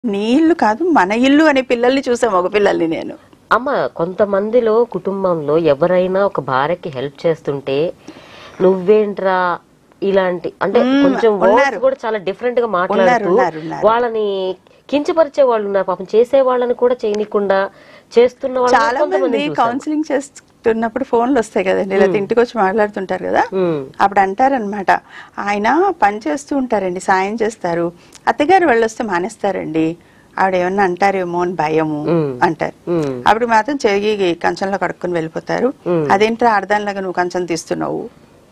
నీ ఇల్లు కాదు మన ఇల్లు అనే పిల్లల్ని చూసాం ఒక పిల్లల్ని నేను అమ్మ కొంతమందిలో కుటుంబంలో ఎవరైనా ఒక భార్యకి హెల్ప్ చేస్తుంటే నువ్వేంట్రా ఇలాంటి అంటే కొంచెం వర్డ్స్ కూడా చాలా డిఫరెంట్ గా మాట్లాడుతూ ఉన్నారు, ఉన్నారు. వాళ్ళని కించపరిచే వాళ్ళు ఉన్నారు పాపం చేసే వాళ్ళని కూడా చేయనీయకుండా చేస్తున్న వాళ్ళు చాలా కొంతమంది మంది కౌన్సిలింగ్ చేస్తున్నప్పుడు ఫోన్లు వస్తాయి కదండి ఇలా ఇంటికి వచ్చి మాట్లాడుతుంటారు కదా అప్పుడు అంటారనమాట ఆయన పని చేస్తూ ఉంటారండి సాయం చేస్తారు అత్తగారు వాళ్ళు వస్తే మానేస్తారండి ఆవిడ ఏమన్నా అంటారేమో అని భయము అంటారు అప్పుడు మాత్రం చెయ్యి కంచంలో కడుక్కొని వెళ్ళిపోతారు అదేంట్రా ఆడదానిలాగా నువ్వు కంచం తీస్తున్నావు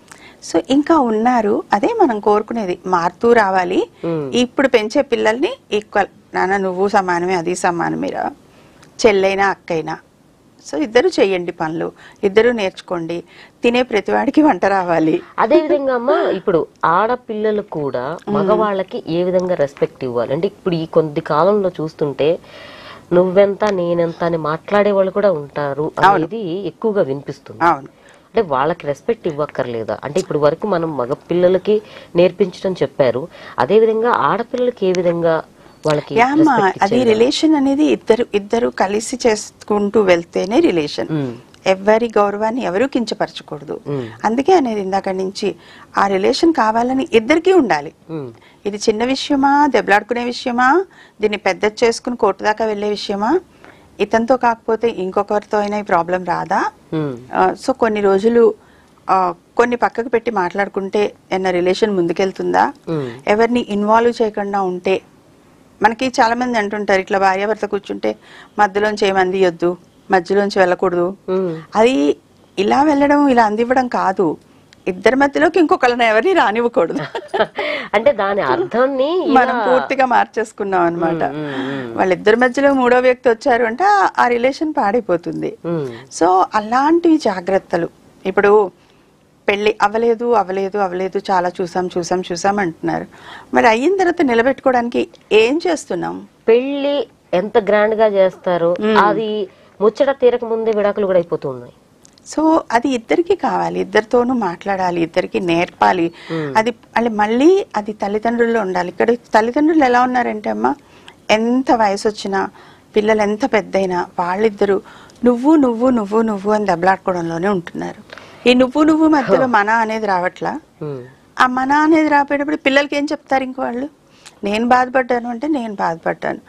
సో ఇంకా ఉన్నారు అదే మనం కోరుకునేది మారుతూ రావాలి ఇప్పుడు పెంచే పిల్లల్ని ఈక్వల్ నాన్న నువ్వు సమానమే అది సమానమేరా చెల్లైనా అక్కైనా సో ఇద్దరు చెయ్యండి పనులు ఇద్దరు నేర్చుకోండి తినే ప్రతివాడికి వంట రావాలి అదే విధంగా అమ్మ ఇప్పుడు ఆడపిల్లలు కూడా మగవాళ్ళకి ఏ విధంగా రెస్పెక్ట్ ఇవ్వాలి అంటే ఇప్పుడు ఈ కొద్ది కాలంలో చూస్తుంటే నువ్వెంత నేనెంత అని మాట్లాడే వాళ్ళు కూడా ఉంటారు అనేది ఎక్కువగా వినిపిస్తుంది అవును అంటే వాళ్ళకి రెస్పెక్ట్ ఇవ్వక్కర్లేదా అంటే ఇప్పుడు వరకు మనం మగ పిల్లలకి నేర్పించడం చెప్పారు అదే విధంగా ఆడపిల్లలకి ఏ విధంగా వాళ్ళకి యా అమ్మా respect అది రిలేషన్ అనేది ఇద్దరు ఇద్దరు కలిసి చేసుకుంటూ వెళ్తేనే రిలేషన్ మ్మ్. ఎవరి గౌరవాన్ని ఎవరు కించపరచకూడదు అందుకే అనేది ఇందాక నుంచి ఆ రిలేషన్ కావాలని ఇద్దరికీ ఉండాలి మ్మ్. ఇది చిన్న విషయమా దెబ్బలాడుకునే విషయమా దీన్ని పెద్ద చేసుకుని కోర్టు దాకా వెళ్ళే విషయమా ఇతనితో కాకపోతే ఇంకొకరితో అయినా ఈ ప్రాబ్లం రాదా మ్మ్. ఆ, సో కొన్ని రోజులు ఆ, కొన్ని పక్కకు పెట్టి మాట్లాడుకుంటే ఏమన్నా రిలేషన్ ముందుకెళ్తుందా మ్మ్. ఎవరిని ఇన్వాల్వ్ చేయకుండా ఉంటే మనకి చాలా మంది అంటుంటారు ఇట్లా భార్యాభర్త కూర్చుంటే మధ్యలోంచి ఏమి అందియొద్దు మధ్యలోంచి వెళ్ళకూడదు మ్మ్. అది ఇలా వెళ్ళడం ఇలా అందివ్వడం కాదు ఇద్దరి మధ్యలోకి ఇంకొకరిని ఎవరిని రానివ్వకూడదు అంటే దాని అర్థాన్ని ఇలా- మనం పూర్తిగా మార్చేసుకున్నాం అనమాట మ్మ్, మ్మ్. వాళ్ళిద్దరి మధ్యలో మూడో వ్యక్తి వచ్చారు అంటే ఆ- ఆ రిలేషన్ పాడైపోతుంది మ్మ్. సో అలాంటివి జాగ్రత్తలు ఇప్పుడు పెళ్లి అవ్వలేదు అవ్వలేదు అవ్వలేదు చాలా చూసాం చూసాం చూసాం అంటున్నారు మరి అయిన తర్వాత నిలబెట్టుకోవడానికి ఏం చేస్తున్నాం పెళ్లి ఎంత గ్రాండ్ గా చేస్తారో అది ముచ్చట తీరక ముందే విడాకులు కూడా అయిపోతూ ఉన్నాయి సో అది ఇద్దరికి కావాలి ఇద్దరితోనూ మాట్లాడాలి ఇద్దరికి నేర్పాలి అది అది మళ్ళీ అది తల్లిదండ్రుల్లో ఉండాలి ఇక్కడ తల్లిదండ్రులు ఎలా ఉన్నారంటే అమ్మ ఎంత వయసు వచ్చినా పిల్లలు ఎంత పెద్దయినా వాళ్ళిద్దరూ నువ్వు నువ్వు నువ్వు నువ్వు అని దెబ్బలాడుకోవడంలోనే ఉంటున్నారు ఈ నువ్వు నువ్వు మధ్యలో మన అనేది రావట్లా మ్మ్. ఆ మన అనేది రాపోయేటప్పుడు పిల్లలకి ఏం చెప్తారు ఇంకో వాళ్ళు నేను బాధపడ్డాను అంటే నేను బాధపడ్డాను